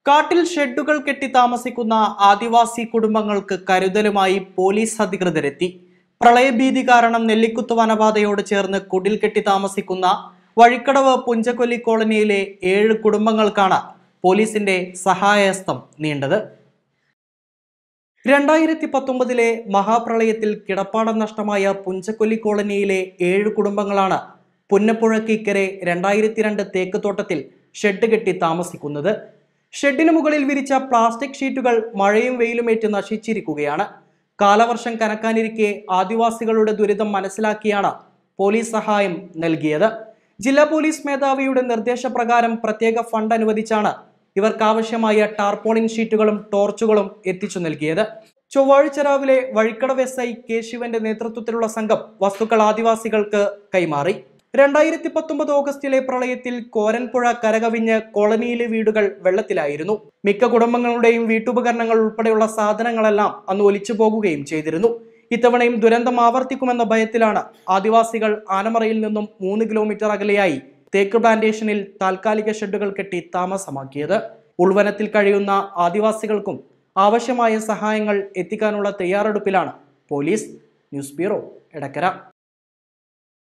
കാട്ടിൽ ഷെഡുകൾ കെട്ടി താമസിക്കുന്ന ആദിവാസി കുടുംബങ്ങൾക്ക് കരുതലുമായി പോലീസ് അധികൃതരെത്തി പ്രളയഭീതി കാരണം നെല്ലിക്കുത്ത് വനപാതയോട് ചേർന്ന് കുടിൽ കെട്ടി താമസിക്കുന്ന വഴിക്കടവ് പുഞ്ചക്കൊല്ലി കോളനിയിലെ ഏഴ് കുടുംബങ്ങൾക്കാണ് പോലീസിന്റെ സഹായഹസ്തം നീണ്ടത് രണ്ടായിരത്തി പത്തൊമ്പതിലെ മഹാപ്രളയത്തിൽ കിടപ്പാടം നഷ്ടമായ പുഞ്ചക്കൊല്ലി കോളനിയിലെ ഏഴ് കുടുംബങ്ങളാണ് പുന്നപ്പുഴക്കിക്കരെ രണ്ടായിരത്തി രണ്ട് തേക്ക് തോട്ടത്തിൽ ഷെഡ് കെട്ടി താമസിക്കുന്നത് ഷെഡിന് മുകളിൽ വിരിച്ച പ്ലാസ്റ്റിക് ഷീറ്റുകൾ മഴയും വെയിലുമേറ്റ് നശിച്ചിരിക്കുകയാണ് കാലവർഷം കനക്കാനിരിക്കെ ആദിവാസികളുടെ ദുരിതം മനസ്സിലാക്കിയാണ് പോലീസ് സഹായം നൽകിയത് ജില്ലാ പോലീസ് മേധാവിയുടെ നിർദ്ദേശപ്രകാരം പ്രത്യേക ഫണ്ട് അനുവദിച്ചാണ് ഇവർക്കാവശ്യമായ ടാർപോളിൻ ഷീറ്റുകളും ടോർച്ചുകളും എത്തിച്ചു നൽകിയത് ചൊവ്വാഴ്ച രാവിലെ വഴിക്കടവ് എസ് ഐ കെ ശിവന്റെ നേതൃത്വത്തിലുള്ള സംഘം വസ്തുക്കൾ ആദിവാസികൾക്ക് കൈമാറി രണ്ടായിരത്തി പത്തൊമ്പത് ഓഗസ്റ്റിലെ പ്രളയത്തിൽ കോരൻപുഴ കരകവിഞ്ഞ് കോളനിയിലെ വീടുകൾ വെള്ളത്തിലായിരുന്നു മിക്ക കുടുംബങ്ങളുടെയും വീട്ടുപകരണങ്ങൾ ഉൾപ്പെടെയുള്ള സാധനങ്ങളെല്ലാം അന്ന് ഒലിച്ചു പോകുകയും ചെയ്തിരുന്നു ഇത്തവണയും ദുരന്തം ആവർത്തിക്കുമെന്ന ഭയത്തിലാണ് ആദിവാസികൾ ആനമറയിൽ നിന്നും മൂന്ന് കിലോമീറ്റർ അകലെയായി തേക്ക് പ്ലാന്റേഷനിൽ താൽക്കാലിക ഷെഡുകൾ കെട്ടി താമസമാക്കിയത് ഉൾവനത്തിൽ കഴിയുന്ന ആദിവാസികൾക്കും ആവശ്യമായ സഹായങ്ങൾ എത്തിക്കാനുള്ള തയ്യാറെടുപ്പിലാണ് പോലീസ് ന്യൂസ് ബ്യൂറോ എടക്കര